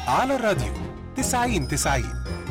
على الراديو 90 90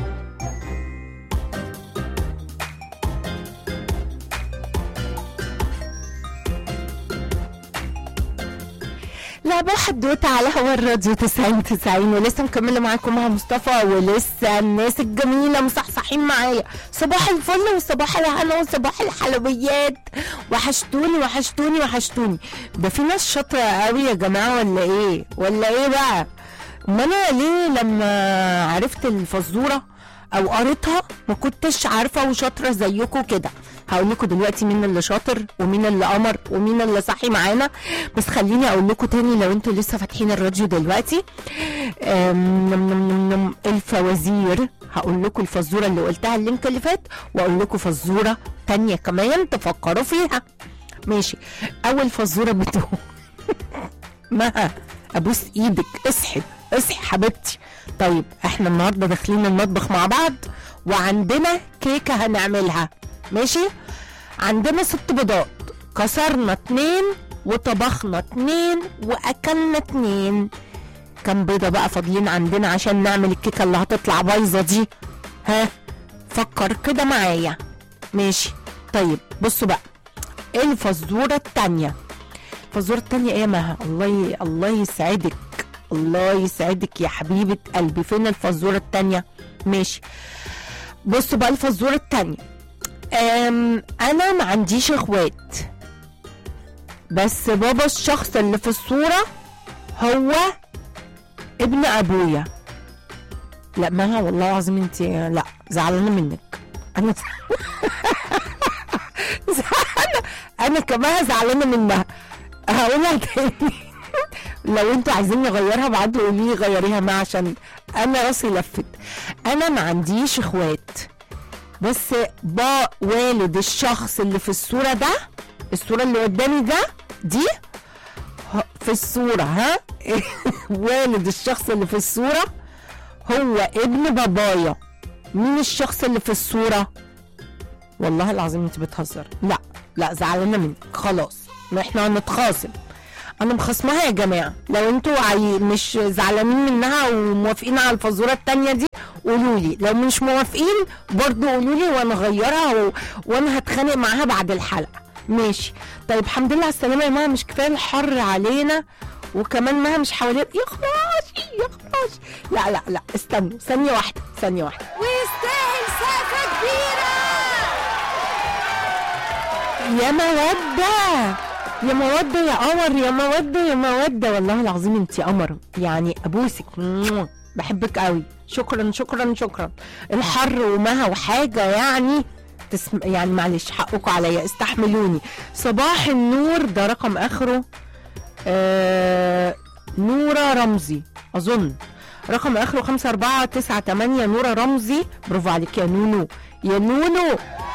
لعبة حدوتة على هوا الراديو 90 90 ولسه مكملة معاكم مع مصطفى ولسه الناس الجميلة مصحصحين معايا صباح الفل وصباح الهنا وصباح الحلويات وحشتوني وحشتوني وحشتوني ده في ناس شاطرة قوي يا جماعة ولا ايه ولا ايه بقى ما انا ليه لما عرفت الفزورة او قريتها ما كنتش عارفة وشاطرة زيكم كده هقول لكم دلوقتي مين اللي شاطر ومين اللي قمر ومين اللي صحي معانا بس خليني اقول لكم تاني لو انتوا لسه فاتحين الراديو دلوقتي أم، نم نم نم نم الفوازير هقول لكم الفزوره اللي قلتها اللينك اللي فات واقول لكم فزوره تانية كمان تفكروا فيها ماشي اول فزوره بتقول مها ابوس ايدك اصحي اصحي حبيبتي طيب احنا النهارده داخلين المطبخ مع بعض وعندنا كيكه هنعملها ماشي عندنا ست بيضات كسرنا اتنين وطبخنا اتنين واكلنا اتنين كم بيضه بقى فاضلين عندنا عشان نعمل الكيكه اللي هتطلع بايظه دي ها فكر كده معايا ماشي طيب بصوا بقى ايه الفزوره التانيه الفزوره التانيه ايه يا مها الله ي... الله يسعدك الله يسعدك يا حبيبه قلبي فين الفزوره التانيه ماشي بصوا بقى الفزوره التانيه أم انا ما عنديش اخوات بس بابا الشخص اللي في الصورة هو ابن ابويا لا ما والله العظيم انت لا زعلانة منك انا زعلانة انا كمان زعلانة منها هقولها تاني لو انتوا عايزين نغيرها بعد قولي لي غيريها ما عشان انا راسي لفت انا ما عنديش اخوات بس با والد الشخص اللي في الصورة ده الصورة اللي قدامي ده دي ه- في الصورة ها والد الشخص اللي في الصورة هو ابن بابايا مين الشخص اللي في الصورة والله العظيم انت بتهزر لا لا زعلانة منك خلاص ما احنا هنتخاصم انا مخصمها يا جماعه لو انتوا عاي... مش زعلانين منها وموافقين على الفزوره التانية دي قولوا لي لو مش موافقين برضو قولوا لي وانا اغيرها و... وانا هتخانق معاها بعد الحلقه ماشي طيب الحمد لله على السلامه يا ماما مش كفايه الحر علينا وكمان مها مش حوالينا يا خراشي يا خراشي لا لا لا استنوا ثانيه واحده ثانيه واحده ويستاهل سقفة كبيرة يا مودة يا مودة يا قمر يا مودة يا مودة والله العظيم انت قمر يعني ابوسك موا. بحبك قوي شكرا شكرا شكرا الحر ومها وحاجة يعني تسم... يعني معلش حقكم عليا استحملوني صباح النور ده رقم اخره آه... نورة رمزي اظن رقم اخره خمسة أربعة تسعة تمانية نورة رمزي برافو عليك يا نونو يا نونو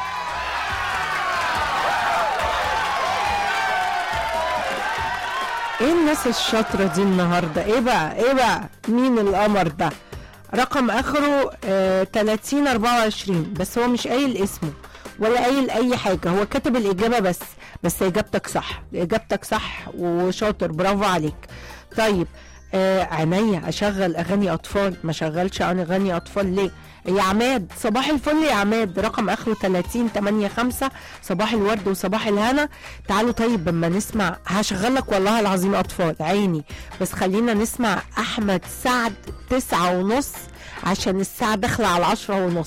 ايه الناس الشاطرة دي النهاردة ايه بقى ايه بقى مين القمر ده رقم اخره آه 30 24 بس هو مش قايل اسمه ولا قايل اي حاجة هو كاتب الاجابة بس بس اجابتك صح اجابتك صح وشاطر برافو عليك طيب آه عينيا اشغل اغاني اطفال ما شغلش عن اغاني اطفال ليه يا عماد صباح الفل يا عماد رقم اخره 30 8 5 صباح الورد وصباح الهنا تعالوا طيب لما نسمع هشغل لك والله العظيم اطفال عيني بس خلينا نسمع احمد سعد تسعة ونص عشان الساعة داخلة على العشرة ونص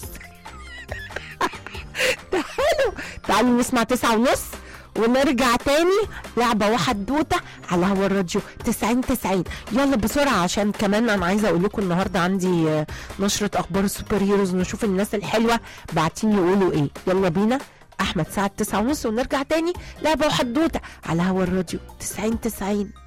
تعالوا تعالوا نسمع تسعة ونص ونرجع تاني لعبة وحدوتة على هوا الراديو 90 90 يلا بسرعة عشان كمان أنا عايزة أقول لكم النهاردة عندي آه، نشرة أخبار السوبر هيروز نشوف الناس الحلوة باعتين يقولوا إيه يلا بينا أحمد سعد 9 ونص ونرجع تاني لعبة وحدوتة على هوا الراديو 90 90